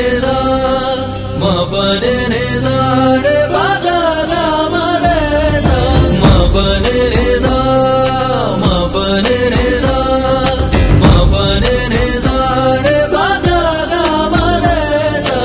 రేసా మపని రేసా రే బాగా మరేసా మపని రేసా మపని రేసా మపని రేసా రే బాగా మరేసా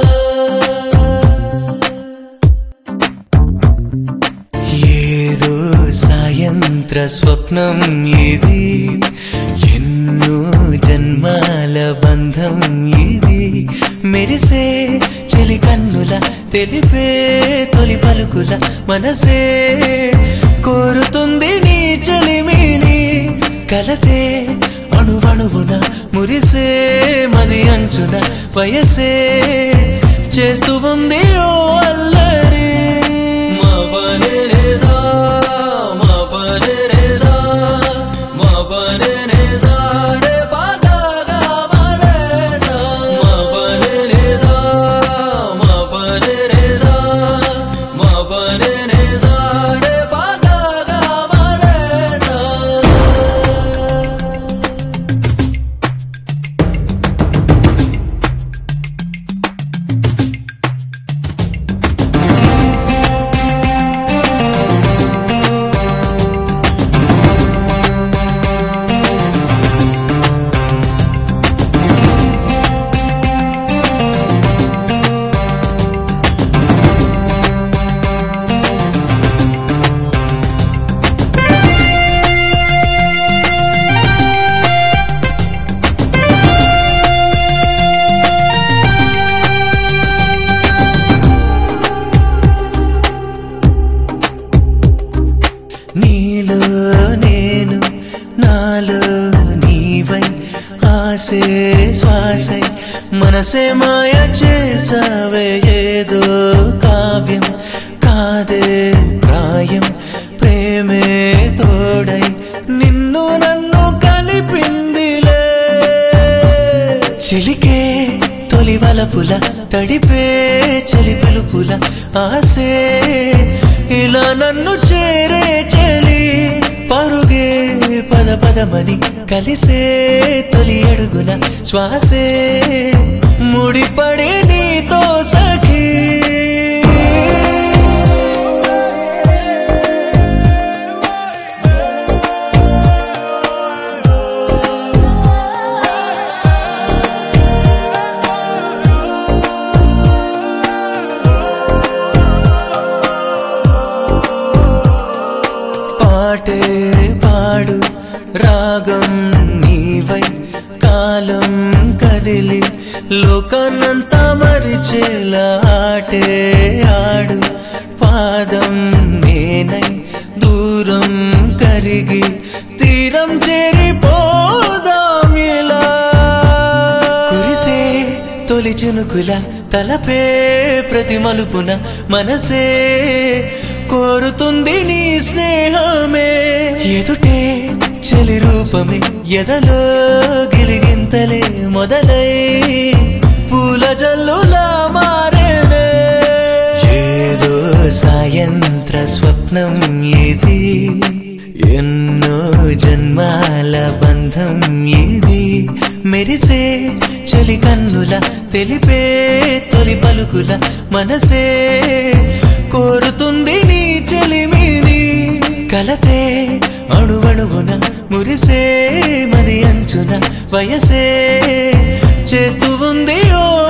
ఏదో సాయంత్ర స్వప్నం ఇది ఎన్నో జన్మాల బంధం ఇది మెరిసే చెలి కన్నుల తెలిపే తొలి పలుకుల మనసే కోరుతుంది నీ చెలిమిని కలతే అణువణువున మురిసే మది అంచున వయసే చేస్తూ ఉంది ఓ అల్లరి మపని రేసా మపని రేసా మపని రేసా రే బాగా మరేసా మపని రేసా మపని రేసా మపని రేసా రే బాగా మరేసా నీలో నేను నాలో నీవై ఆసే శ్వాసై మనసే మాయ చేసావే ఏదో కావ్యం కాదే ప్రాయం ప్రేమే తోడై నిన్ను నన్ను కలిపిందిలే చిలికే తొలి వలపుల తడిపే చలి పిలుపుల ఆసే ఇలా నన్ను చేరే చెలి పరుగే పద పదమని కలిసే తొలి అడుగున శ్వాసే ముడిపడి నీతో సఖీ పాటే పాడు రాగం నీవై కాలం కదిలి లోకాన్నంతా మరిచేలా ఆటే ఆడు పాదం నేనై దూరం కరిగి తీరం చేరిపోదాం ఇలా కురిసే తొలి చినుకుల తలపే ప్రతి మలుపున మనసే కోరుతుంది నీ స్నేహమే ఎదుటే చెలి రూపమే ఎదలో గిలిగింతలే మొదలై పూల జల్లులా మారేనే ఏదో సాయంత్ర స్వప్నం ఇది ఎన్నో జన్మాల బంధం ఇది మెరిసే చలి కన్నుల తెలిపే తొలి పలుకుల మనసే కోరుతుంది నీ చెలిమిని కలతే అణువణువున మురిసే మది అంచున వయసే చేస్తూ ఉంది ఓ